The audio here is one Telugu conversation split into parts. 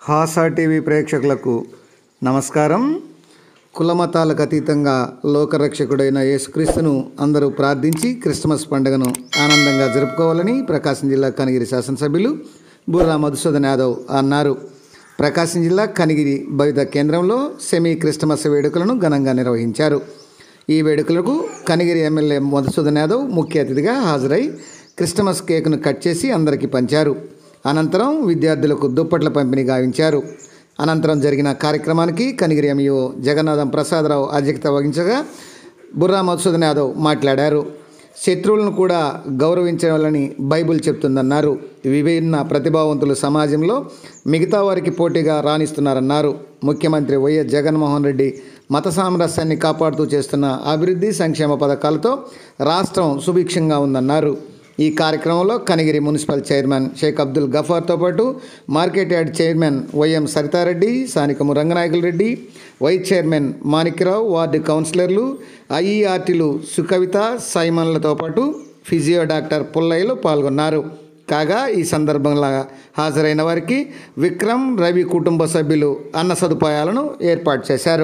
హాసా టీవీ ప్రేక్షకులకు నమస్కారం కులమతాలకు అతీతంగా లోకరక్షకుడైన యేసుక్రీస్తును అందరూ ప్రార్థించి క్రిస్మస్ పండుగను ఆనందంగా జరుపుకోవాలని ప్రకాశం జిల్లా కనిగిరి శాసనసభ్యులు బుర్రా మధుసూదన్ యాదవ్ అన్నారు ప్రకాశం జిల్లా కనిగిరి బవిత కేంద్రంలో సెమీ క్రిస్టమస్ వేడుకలను ఘనంగా నిర్వహించారు ఈ వేడుకలకు కనిగిరి ఎమ్మెల్యే మధుసూదన్ యాదవ్ ముఖ్య అతిథిగా హాజరై క్రిస్టమస్ కేకును కట్ చేసి అందరికీ పంచారు అనంతరం విద్యార్థులకు దుప్పట్ల పంపిణీ గావించారు అనంతరం జరిగిన కార్యక్రమానికి కనిగిరి ఎంఈఓ జగన్నాథం ప్రసాదరావు అధ్యక్షత వహించగా బుర్రా మధుసూదన్ యాదవ్ మాట్లాడారు శత్రువులను కూడా గౌరవించాలని బైబిల్ చెప్తుందన్నారు విభిన్న ప్రతిభావంతులు సమాజంలో మిగతా వారికి పోటీగా రాణిస్తున్నారన్నారు ముఖ్యమంత్రి వైఎస్ జగన్మోహన్ రెడ్డి మత సామరస్యాన్ని కాపాడుతూ చేస్తున్న అభివృద్ధి సంక్షేమ పథకాలతో రాష్ట్రం సుభిక్షంగా ఉందన్నారు ఈ కార్యక్రమంలో కనిగిరి మున్సిపల్ చైర్మన్ షేక్ అబ్దుల్ గఫార్తో పాటు మార్కెట్ యార్డ్ చైర్మన్ వైఎం సరితారెడ్డి స్థానికము Ranganayakula Reddy vice chairman Manikyarao ward కౌన్సిలర్లు ఐఈఆర్టీలు సుకవిత సైమన్లతో పాటు ఫిజియో డాక్టర్ పుల్లయ్యలు పాల్గొన్నారు కాగా ఈ సందర్భంలో హాజరైన వారికి విక్రమ్ రవి కుటుంబ సభ్యులు అన్న సదుపాయాలను ఏర్పాటు చేశారు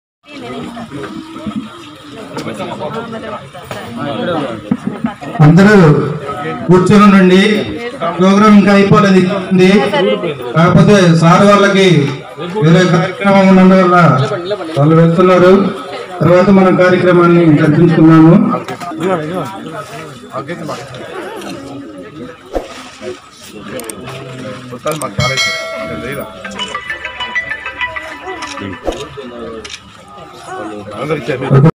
అందరూ కూర్చొని ఉండండి ప్రోగ్రామ్ ఇంకా అయిపోలేదు ఉంది కాకపోతే సార్ వాళ్ళకి వేరే కార్యక్రమం ఉన్నందువల్ల వాళ్ళు వెళ్తున్నారు తర్వాత మన కార్యక్రమాన్ని జరిపించుకున్నాము Total más cabeza, entendida. ¿Dónde está?